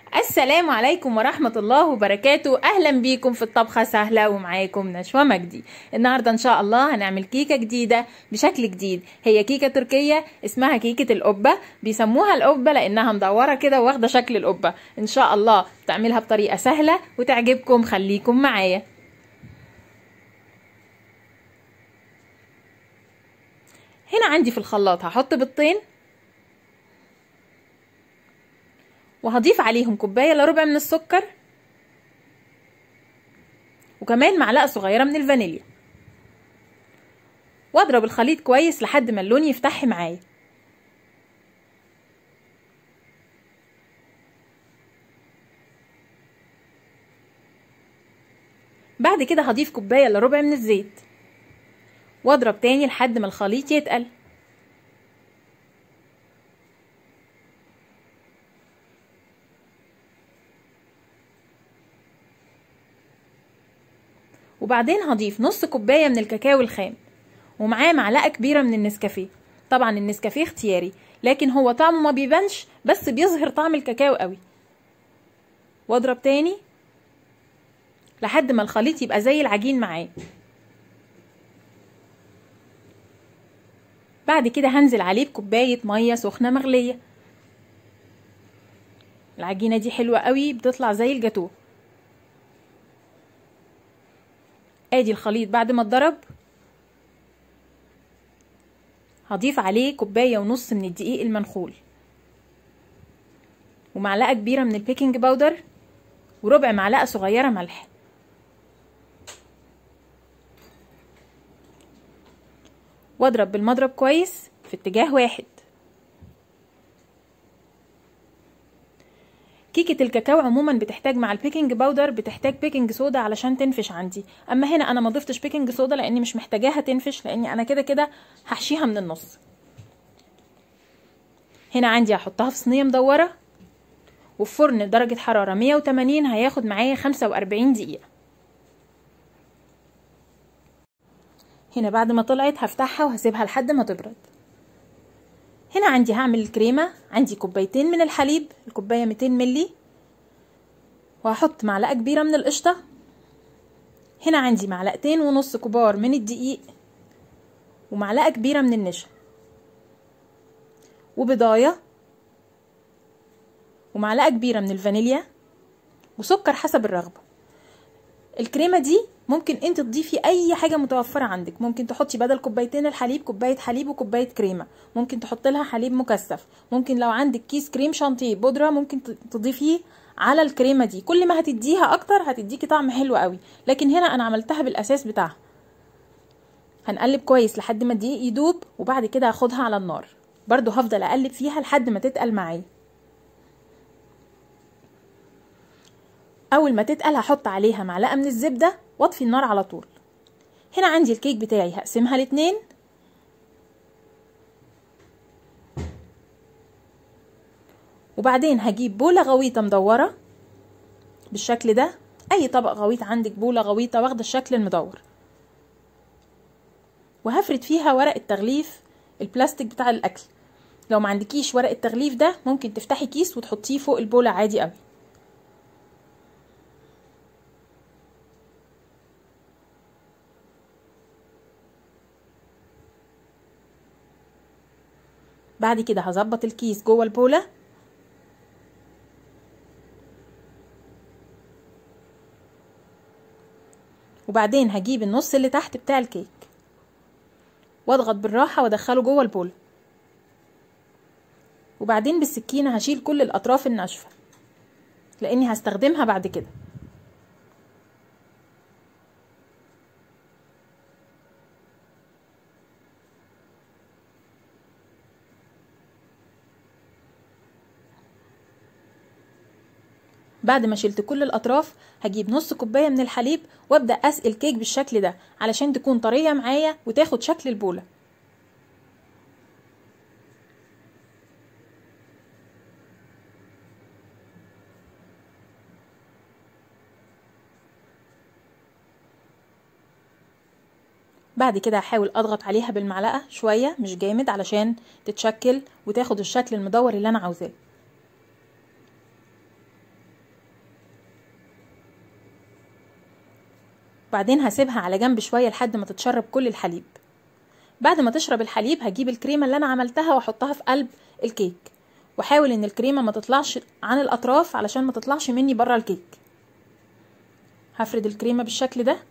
السلام عليكم ورحمة الله وبركاته أهلا بيكم في الطبخة سهلة ومعاكم نشوى مجدي النهاردة إن شاء الله هنعمل كيكة جديدة بشكل جديد هي كيكة تركية اسمها كيكة القبة بيسموها القبة لأنها مدورة كده واخدة شكل القبة إن شاء الله تعملها بطريقة سهلة وتعجبكم خليكم معايا هنا عندي في الخلاط هحط بيضتين وهضيف عليهم كوبايه الا ربع من السكر وكمان معلقه صغيره من الفانيليا واضرب الخليط كويس لحد ما اللون يفتح معايا بعد كده هضيف كوبايه الا ربع من الزيت واضرب تاني لحد ما الخليط يتقل وبعدين هضيف نص كوبايه من الكاكاو الخام ومعاه معلقه كبيره من النسكافيه طبعا النسكافيه اختياري لكن هو طعمه ما بيبانش بس بيظهر طعم الكاكاو قوي واضرب تاني لحد ما الخليط يبقى زي العجين معاه بعد كده هنزل عليه بكوبايه ميه سخنه مغليه العجينه دي حلوه قوي بتطلع زي الجاتوه ادي الخليط بعد ما اتضرب هضيف عليه كوبايه ونص من الدقيق المنخول ومعلقه كبيره من البيكنج باودر وربع معلقه صغيره ملح واضرب بالمضرب كويس في اتجاه واحد كيكة الكاكاو عموما بتحتاج مع البيكنج باودر بتحتاج بيكنج صودا علشان تنفش عندي اما هنا انا ما ضفتش بيكنج صودا لاني مش محتاجاها تنفش لاني انا كده كده هحشيها من النص هنا عندي هحطها في صينيه مدوره وفي فرن درجه حراره 180 هياخد معايا 45 دقيقه هنا بعد ما طلعت هفتحها وهسيبها لحد ما تبرد هنا عندي هعمل الكريمة عندي كوبايتين من الحليب الكوباية 200 ملي وهحط معلقة كبيرة من القشطة هنا عندي معلقتين ونص كبار من الدقيق ومعلقة كبيرة من النشا وبضاية ومعلقة كبيرة من الفانيليا وسكر حسب الرغبة الكريمة دي ممكن انت تضيفي اي حاجه متوفره عندك ممكن تحطي بدل كوبايتين الحليب كوبايه حليب وكوبايه كريمه ممكن تحط لها حليب مكثف ممكن لو عندك كيس كريم شانتيه بودره ممكن تضيفيه على الكريمه دي كل ما هتديها اكتر هتديكي طعم حلو قوي لكن هنا انا عملتها بالاساس بتاعها هنقلب كويس لحد ما الدقيق يدوب وبعد كده هاخدها على النار برضو هفضل اقلب فيها لحد ما تتقل معايا اول ما تتقل هحط عليها معلقه من الزبده واطفي النار على طول هنا عندي الكيك بتاعي هقسمها لاتنين وبعدين هجيب بولة غويطة مدورة بالشكل ده اي طبق غويط عندك بولة غويطة واخدة الشكل المدور وهفرد فيها ورق التغليف البلاستيك بتاع الاكل لو ما عندكيش ورق التغليف ده ممكن تفتحي كيس وتحطيه فوق البولة عادي قوي بعد كده هظبط الكيس جوه البوله وبعدين هجيب النص اللي تحت بتاع الكيك واضغط بالراحه وادخله جوه البوله وبعدين بالسكينه هشيل كل الاطراف الناشفه لاني هستخدمها بعد كده بعد ما شلت كل الاطراف هجيب نص كوبايه من الحليب وابدا اسقي الكيك بالشكل ده علشان تكون طريه معايا وتاخد شكل البوله بعد كده هحاول اضغط عليها بالمعلقه شويه مش جامد علشان تتشكل وتاخد الشكل المدور اللي انا عاوزاه بعدين هسيبها على جنب شويه لحد ما تتشرب كل الحليب بعد ما تشرب الحليب هجيب الكريمه اللي انا عملتها واحطها في قلب الكيك واحاول ان الكريمه ما تطلعش عن الاطراف علشان ما تطلعش مني بره الكيك هفرد الكريمه بالشكل ده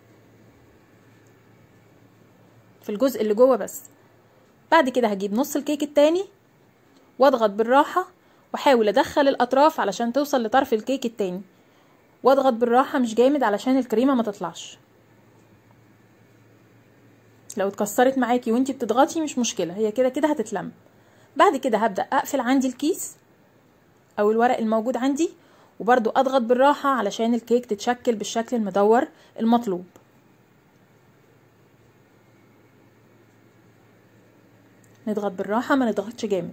في الجزء اللي جوه بس بعد كده هجيب نص الكيك التاني واضغط بالراحه واحاول ادخل الاطراف علشان توصل لطرف الكيك التاني واضغط بالراحه مش جامد علشان الكريمه ما تطلعش لو اتكسرت معاكي وانتي بتضغطي مش مشكله هي كده كده هتتلم بعد كده هبدا اقفل عندي الكيس او الورق الموجود عندي وبرضو اضغط بالراحه علشان الكيك تتشكل بالشكل المدور المطلوب نضغط بالراحه ما نضغطش جامد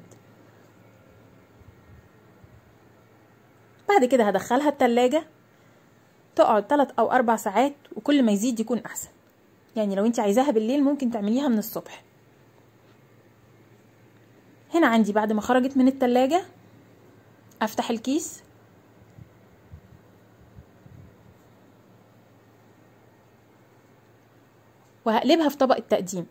بعد كده هدخلها التلاجة تقعد 3 او 4 ساعات وكل ما يزيد يكون احسن يعني لو انت عايزاها بالليل ممكن تعمليها من الصبح هنا عندي بعد ما خرجت من التلاجة افتح الكيس وهقلبها في طبق التقديم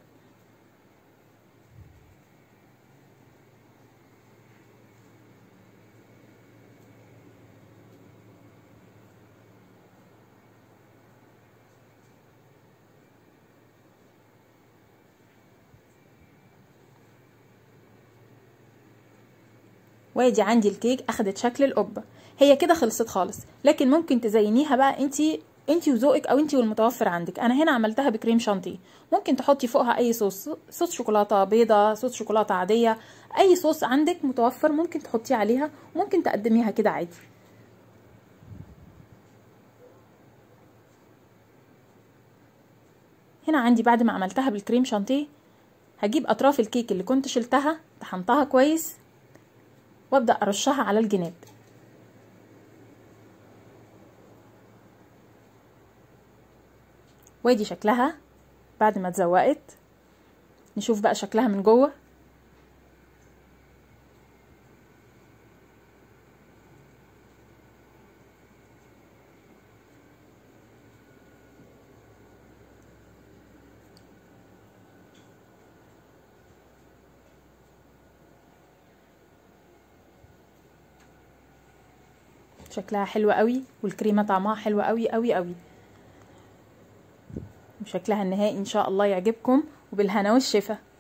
وادي عندي الكيك اخدت شكل القبه هي كده خلصت خالص لكن ممكن تزينيها بقى انتي انتي وذوقك او انتي والمتوفر عندك انا هنا عملتها بكريم شانتيه ممكن تحطي فوقها اي صوص صوص شوكولاته بيضه صوص شوكولاته عاديه اي صوص عندك متوفر ممكن تحطيه عليها وممكن تقدميها كده عادي هنا عندي بعد ما عملتها بالكريم شانتيه هجيب اطراف الكيك اللي كنت شلتها طحنتها كويس وابدا ارشها على الجناب وادي شكلها بعد ما اتزوقت نشوف بقى شكلها من جوه شكلها حلو قوي والكريمه طعمها حلو قوي قوي قوي وشكلها النهائي ان شاء الله يعجبكم وبالهنا والشفا